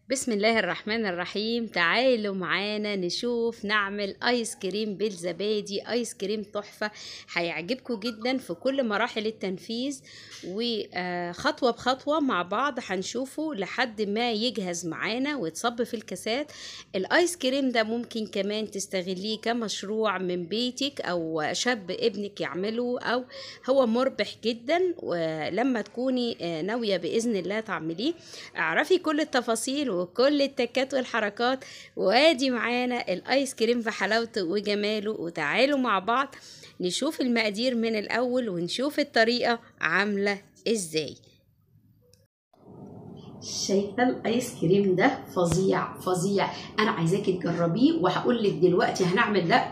بسم الله الرحمن الرحيم تعالوا معانا نشوف نعمل ايس كريم بالزبادي ايس كريم تحفة هيعجبكم جدا في كل مراحل التنفيذ وخطوة بخطوة مع بعض هنشوفه لحد ما يجهز معانا ويتصب في الكاسات الايس كريم ده ممكن كمان تستغليه كمشروع من بيتك او شاب ابنك يعمله او هو مربح جدا ولما تكوني ناوية بإذن الله تعمليه اعرفي كل التفاصيل وكل التكات والحركات وادي معانا الايس كريم في حلاوته وجماله وتعالوا مع بعض نشوف المقادير من الاول ونشوف الطريقة عاملة ازاي شايفه الايس كريم ده فظيع فظيع انا عايزاكي تجربيه وهقول لك دلوقتي هنعمل ده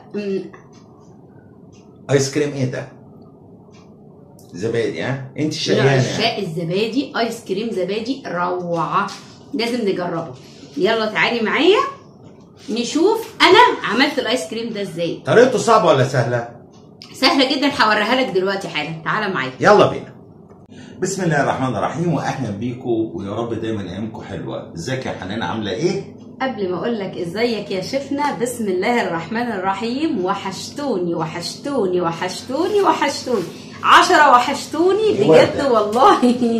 ايس كريم ايه ده؟ زبادي ها؟ انت من شقيانه عشاق الزبادي ايس كريم زبادي روعه لازم نجربه يلا تعالي معايا نشوف انا عملت الايس كريم ده ازاي طريقته صعبه ولا سهله؟ سهله جدا هوريها لك دلوقتي حالا تعالى معايا يلا بينا بسم الله الرحمن الرحيم واهلا بيكم ويا رب دايما ايامكم حلوه ازيك يا حنان عامله ايه؟ قبل ما اقول لك ازيك يا شيفنا بسم الله الرحمن الرحيم وحشتوني وحشتوني وحشتوني وحشتوني عشرة وحشتوني بجد وردة. والله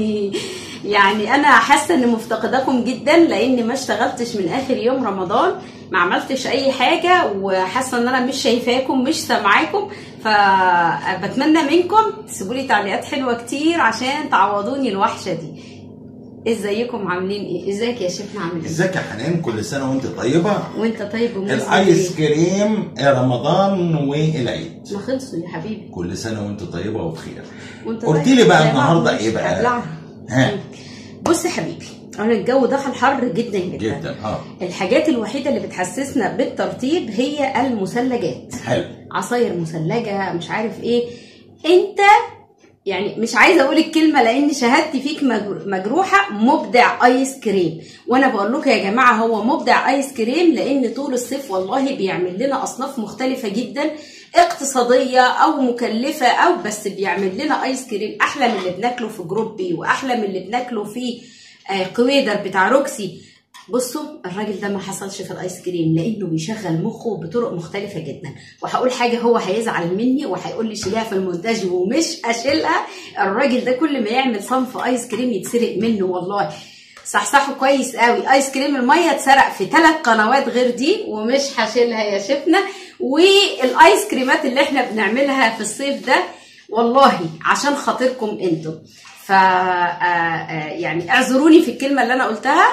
يعني انا حاسه اني مفتقداكم جدا لاني ما اشتغلتش من اخر يوم رمضان ما عملتش اي حاجه وحاسه ان انا مش شايفاكم مش سامعاكم فبتمنى منكم تسيبوا لي تعليقات حلوه كتير عشان تعوضوني الوحشه دي ازيكم عاملين ايه ازيك يا شيفنا عامل ايه ازيك يا حنان كل سنه وانت طيبه وانت طيب ومسلم الايس كريم رمضان والعيد ما خلصوا يا حبيبي كل سنه وانت طيبه وبخير وانت قلت طيب لي بقى زي بعض النهارده مش ايه بقى؟ هبلعها. ها بص يا حبيبي انا الجو دخل حر جدا جدا, جدا اه الحاجات الوحيده اللي بتحسسنا بالترطيب هي المثلجات حلو عصاير مثلجه مش عارف ايه انت يعني مش عايزه اقول الكلمه لان شهادتي فيك مجر- مجروحه مبدع ايس كريم وانا بقول لكم يا جماعه هو مبدع ايس كريم لان طول الصيف والله بيعمل لنا اصناف مختلفه جدا اقتصاديه او مكلفه او بس بيعمل لنا ايس كريم احلى من اللي بناكله في جروبي واحلى من اللي بناكله في آه، قويدر بتاع روكسي بصوا الراجل ده ما حصلش في الايس كريم لانه بيشغل مخه بطرق مختلفه جدا وهقول حاجه هو هيزعل مني وهيقول لي شيلها في المونتاج ومش اشيلها الراجل ده كل ما يعمل صنف ايس كريم يتسرق منه والله صحصحه كويس قوي ايس كريم الميه اتسرق في ثلاث قنوات غير دي ومش هشيلها يا شفنا والايس كريمات اللي احنا بنعملها في الصيف ده والله عشان خاطركم انتوا ف آه، آه، يعني اعذروني في الكلمه اللي انا قلتها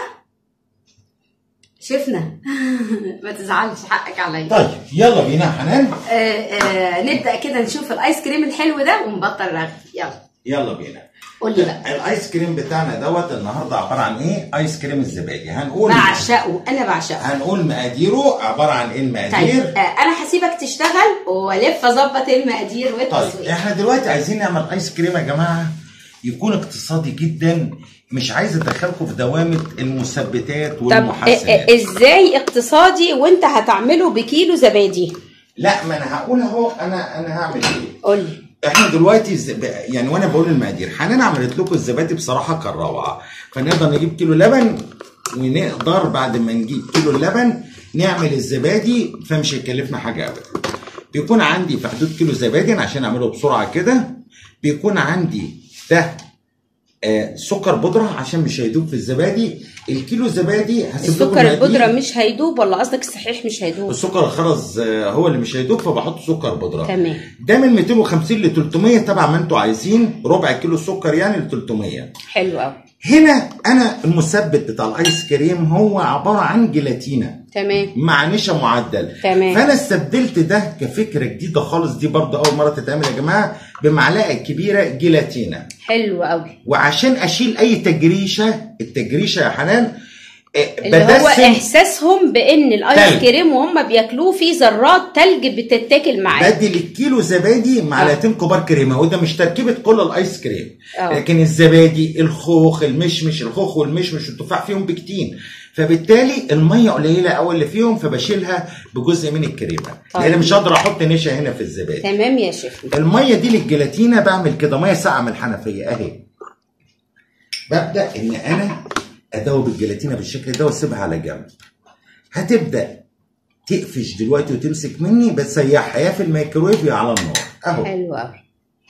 شفنا ما تزعلش حقك عليا طيب يلا بينا يا حنان آه، آه، نبدا كده نشوف الايس كريم الحلو ده ونبطل رغي يلا يلا بينا قول لي بقى الايس كريم بتاعنا دوت النهارده عباره عن ايه؟ ايس كريم الزبادي هنقول بعشقه انا بعشقه هنقول مقاديره عباره عن ايه طيب المقادير؟ آه، انا هسيبك تشتغل والف اظبط المقادير طيب والتسويق احنا دلوقتي عايزين نعمل ايس كريم يا جماعه يكون اقتصادي جدا مش عايز ادخلكم في دوامه المثبتات طب والمحسنات ازاي اقتصادي وانت هتعمله بكيلو زبادي لا ما انا هقول اهو انا انا هعمل ايه قول لي احنا دلوقتي الزب... يعني وانا بقول المقادير حنان عملت لكم الزبادي بصراحه كان روعه فنقدر نجيب كيلو لبن ونقدر بعد ما نجيب كيلو اللبن نعمل الزبادي فمش هيكلفنا حاجه ابدا بيكون عندي في حدود كيلو زبادي أنا عشان اعمله بسرعه كده بيكون عندي ده آه سكر بودره عشان مش هيدوب في الزبادي الكيلو زبادي هسيب لكم السكر المقادير. البودره مش هيدوب ولا قصدك الصحيح مش هيدوب السكر الخرز آه، هو اللي مش هيدوب فبحط سكر بودره تمام ده من 250 ل 300 طبعا ما انتوا عايزين ربع كيلو سكر يعني ل 300 حلو قوي هنا انا المثبت بتاع الايس كريم هو عباره عن جيلاتينا تمام مع نشا معدل تمام. فانا استبدلت ده كفكره جديده خالص دي برضه اول مره تتعمل يا جماعه بمعلقه كبيره جيلاتينا حلو قوي وعشان اشيل اي تجريشه التجريشه يا حنان آه، اللي هو بدسم احساسهم بان الايس تلج. كريم وهم بياكلوه فيه ذرات تلج بتتاكل معاه بدي للكيلو زبادي معلقتين كبار كريمه وده مش تركيبه كل الايس كريم اه. لكن الزبادي الخوخ المشمش الخوخ والمشمش والتفاح فيهم بكتين فبالتالي الميه قليله قوي اللي فيهم فبشيلها بجزء من الكريمه طيب. لان مش هقدر احط نشا هنا في الزبادي تمام يا شيخ الميه دي للجيلاتينه بعمل كده ميه ساقعه من الحنفيه اهي ببدا ان انا ادوب الجيلاتينه بالشكل ده واسيبها على جنب هتبدا تقفش دلوقتي وتمسك مني بتسيحها يا في الميكرويف يا على النار اهو حلو قوي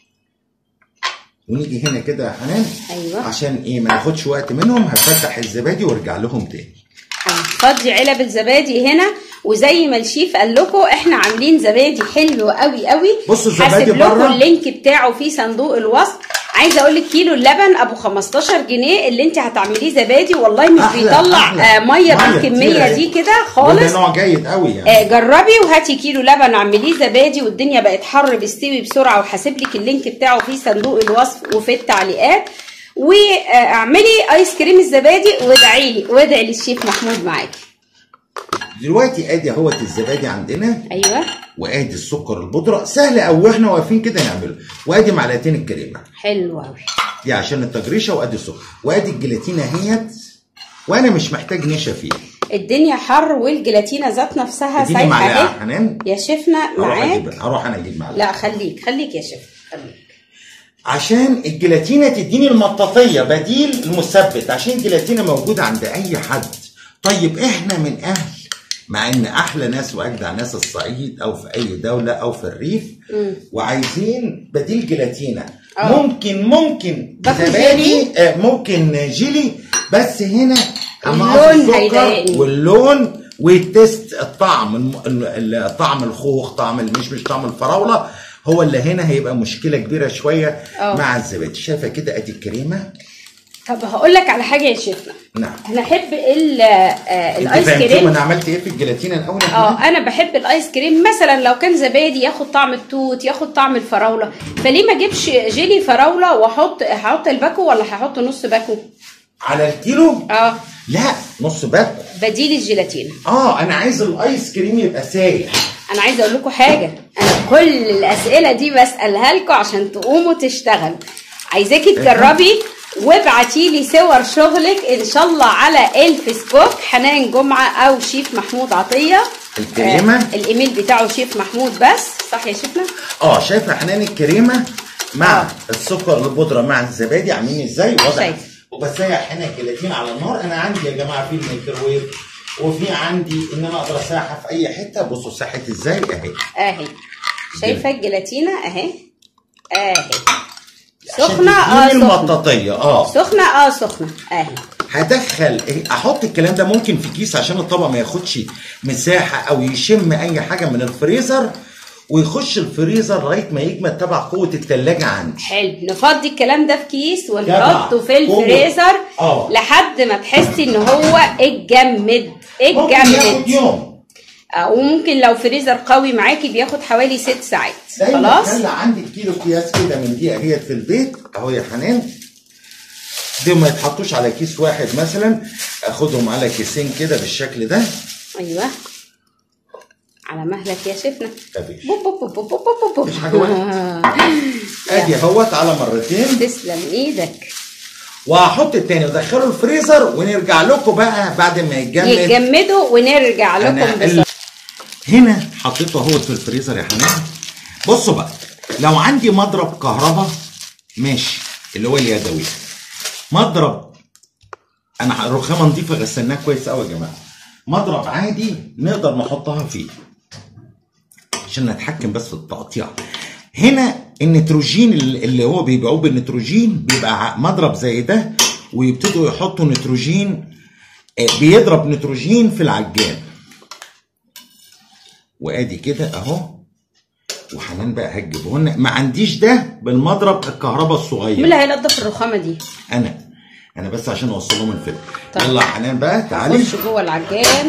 ونيجي هنا كده يا حنان ايوه عشان ايه ما ناخدش وقت منهم هفتح الزبادي وارجع لهم تاني فضي علب الزبادي هنا وزي ما الشيف قال لكم احنا عاملين زبادي حلو قوي قوي بصوا الزبادي هسيب لكم بره. اللينك بتاعه في صندوق الوصف عايزه اقول لك كيلو اللبن ابو 15 جنيه اللي انت هتعمليه زبادي والله مش أحلى- بيطلع أحلى. آه ميه مية بالكميه كتير دي أهي. كده وده خالص نوع جيد قوي يعني آه، جربي وهاتي كيلو لبن اعمليه زبادي والدنيا بقت حر بيستوي بسرعه وهسيب لك اللينك بتاعه في صندوق الوصف وفي التعليقات واعملي ايس كريم الزبادي وادعي لي وادعي للشيف محمود معاكي دلوقتي ادي اهوت الزبادي عندنا ايوه وادي السكر البودره سهل قوي واحنا واقفين كده نعمله وادي معلقتين الكريمه حلو قوي دي عشان التجريشه وادي السكر وادي الجيلاتينه اهيت وانا مش محتاج نشا فيها الدنيا حر والجيلاتينه ذات نفسها اديني سايحه معلقه يا اهي حنان يا شيفنا هروح معاك اجيب هروح انا اجيب معلقه لا خليك خليك يا شيف خليك عشان الجيلاتينه تديني المطاطيه بديل المثبت عشان الجيلاتينه موجوده عند اي حد طيب احنا من اهل مع ان احلى ناس واجدع ناس الصعيد او في اي دوله او في الريف وعايزين بديل جيلاتينه آه. ممكن ممكن باكل زبادي جيلي؟ آه ممكن جيلي بس هنا هنقص اللون السكر هيضايقني. واللون والتست الطعم الم- ال- ال- طعم الخوخ طعم المشمش طعم الفراوله هو اللي هنا هيبقى مشكله كبيره شويه آه. مع الزبادي شايفه كده ادي الكريمه طب هقول لك على حاجه يا شيفنا نعم انا احب ال- آه، انت الايس فهمتوا كريم انا عملت ايه في الجيلاتينه الاول يا حنان؟ اه انا بحب الايس كريم مثلا لو كان زبادي ياخد طعم التوت ياخد طعم الفراوله فليه ما اجيبش جيلي فراوله واحط هحط الباكو ولا هحط نص باكو على الكيلو اه لا نص باكو بديل الجيلاتين اه انا عايز الايس كريم يبقى سايح انا عايزه اقول لكم حاجه انا كل الاسئله دي بسالها لكم عشان تقوموا تشتغلوا عايزاكي تجربي وابعتي لي صور شغلك ان شاء الله على الفيسبوك حنان جمعه او شيف محمود عطيه الكريمة؟ آه الايميل بتاعه شيف محمود بس صح يا شيفنا اه شايفه حنان الكريمه مع آه. السكر البودره مع الزبادي عاملين ازاي وضع شايفة. وبسيح هنا الجيلاتين على النار انا عندي يا جماعه في الميكروويف وفي عندي ان انا اقدر اسيحها في اي حته بصوا ساحت ازاي اهي اهي شايفه الجيلاتينه اهي اهي عشان سخنه اه تديني سخنه المطاطيه اه سخنه اه سخنه اهي هدخل إيه، احط الكلام ده ممكن في كيس عشان الطبق ما ياخدش مساحه او يشم اي حاجه من الفريزر ويخش الفريزر لغايه ما يجمد تبع قوه الثلاجه عندي حلو نفضي الكلام ده في كيس جدع. ونحطه في الفريزر آه. لحد ما تحسي ان هو اتجمد ممكن ياخد اتجمد يوم آه، وممكن لو فريزر قوي معاكي بياخد حوالي ست ساعات دايما خلاص خلي عندك كيلو اكياس كده من دي اهيت في البيت اهو يا حنان دي ما يتحطوش على كيس واحد مثلا اخدهم على كيسين كده بالشكل ده ايوه على مهلك يا شيفنا مفيش بوب بوب بوب بوب بوب بوب مفيش حاجة واحدة. ادي اهوت على مرتين تسلم ايدك وهحط التاني وادخله الفريزر ونرجع لكم بقى بعد ما يتجمد يتجمدوا ونرجع لكم أنا ال- بسرعه هنا حطيته اهوت في الفريزر يا حنان بصوا بقى لو عندي مضرب كهرباء ماشي اللي هو اليدوي مضرب انا الرخامه نضيفه غسلناها كويس قوي يا جماعه مضرب عادي نقدر نحطها فيه عشان نتحكم بس في التقطيع هنا النيتروجين اللي اللي هو بيبيعوه بالنيتروجين بيبقى ع- مضرب زي ده ويبتدوا يحطوا نيتروجين آه، بيضرب نيتروجين في العجان وادي كده اهو وحنان بقى هتجيبه لنا ما عنديش ده بالمضرب الكهرباء مين الصغير اللي هينضف الرخامه دي؟ انا انا بس عشان اوصل لهم الفكره طيب. يلا يا حنان بقى تعالي خش جوه العجان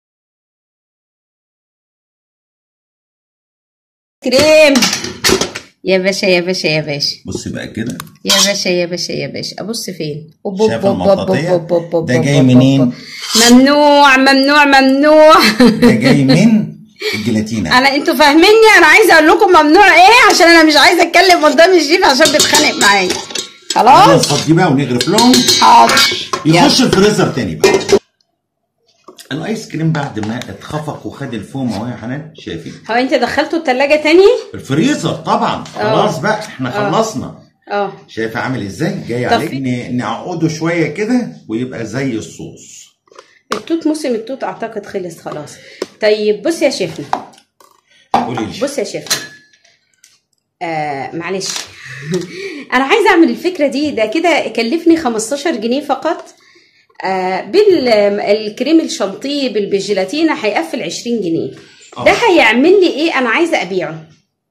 كريم يا باشا يا باشا يا باشا بص بقى كده يا باشا يا باشا يا باشا ابص فين أوب أوب شايف أوب أوب المطاطية؟ أوب أوب أوب ده أوب جاي أوب منين؟ أوب. ممنوع ممنوع ممنوع ده جاي من الجيلاتينا انا انتوا فاهميني انا عايزه اقول لكم ممنوع ايه عشان انا مش عايزه اتكلم قدام الشيف عشان بيتخانق معايا خلاص نفضي بقى ونغرف لهم حاضر يلا. يخش الفريزر تاني بقى الايس كريم بعد ما اتخفق وخد الفوم اهو يا حنان شايفين هو انت دخلته التلاجة تاني الفريزر طبعا خلاص بقى احنا آه. خلصنا اه شايفه عامل ازاي جاي طب عليه في- ن- نعقده شويه كده ويبقى زي الصوص التوت موسم التوت اعتقد خلص خلاص طيب بص يا شيفنا قولي لي بص يا شيفنا آه معلش انا عايزه اعمل الفكره دي ده كده كلفني 15 جنيه فقط آه بالكريم الشانتيه بالجيلاتينا هيقفل 20 جنيه آه. ده هيعمل لي ايه انا عايزه ابيعه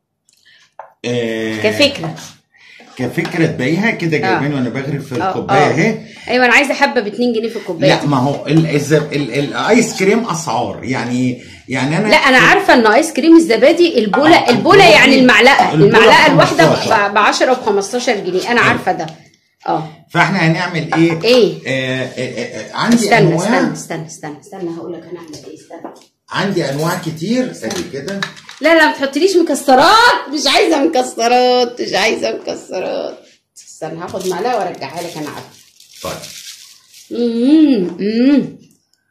آه كفكره كفكره تبيعها كده جايبين وانا بغرف في آه، الكوبايه آه. اهي ايوه انا عايزه حبه ب 2 جنيه في الكوبايه لا ما هو ال- الزب- ال- الايس كريم اسعار يعني يعني انا لا انا عارفه ان ايس كريم الزبادي البوله آه، البوله البولة يعني دي- المعلقه البولة المعلقه ب الواحده 15. ب 10 وب 15 جنيه انا عارفه ده اه فاحنا هنعمل ايه؟ إيه؟ آه آه آه آه عندي استنى انواع استنى استنى استنى استنى هقول لك هنعمل ايه استنى عندي انواع كتير ادي كده لا لا ما تحطليش مكسرات مش عايزه مكسرات مش عايزه مكسرات استنى هاخد معلقه وارجعها لك انا عارفه طيب مم، مم.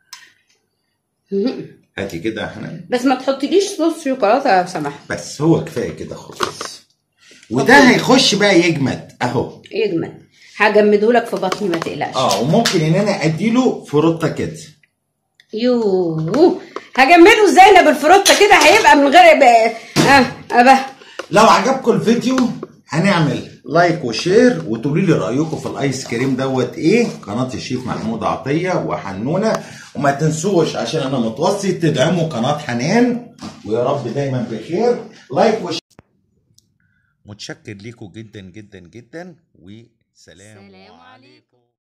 مم. هاتي كده يا حنان بس ما تحطليش صوص شوكولاته لو سمحت بس هو كفايه كده خلاص وده هيخش بقى يجمد اهو يجمل هجمده لك في بطني ما تقلقش اه وممكن ان انا اديله فروته كده يوه هجمله ازاي انا بالفروته كده هيبقى من غير ب- اه ابه لو عجبكم الفيديو هنعمل لايك وشير وتقولوا لي رايكم في الايس كريم دوت ايه قناه الشيف محمود عطيه وحنونه وما تنسوش عشان انا متوصي تدعموا قناه حنان ويا رب دايما بخير لايك وشير متشكر ليكم جدا جدا جدا وسلام سلام عليكم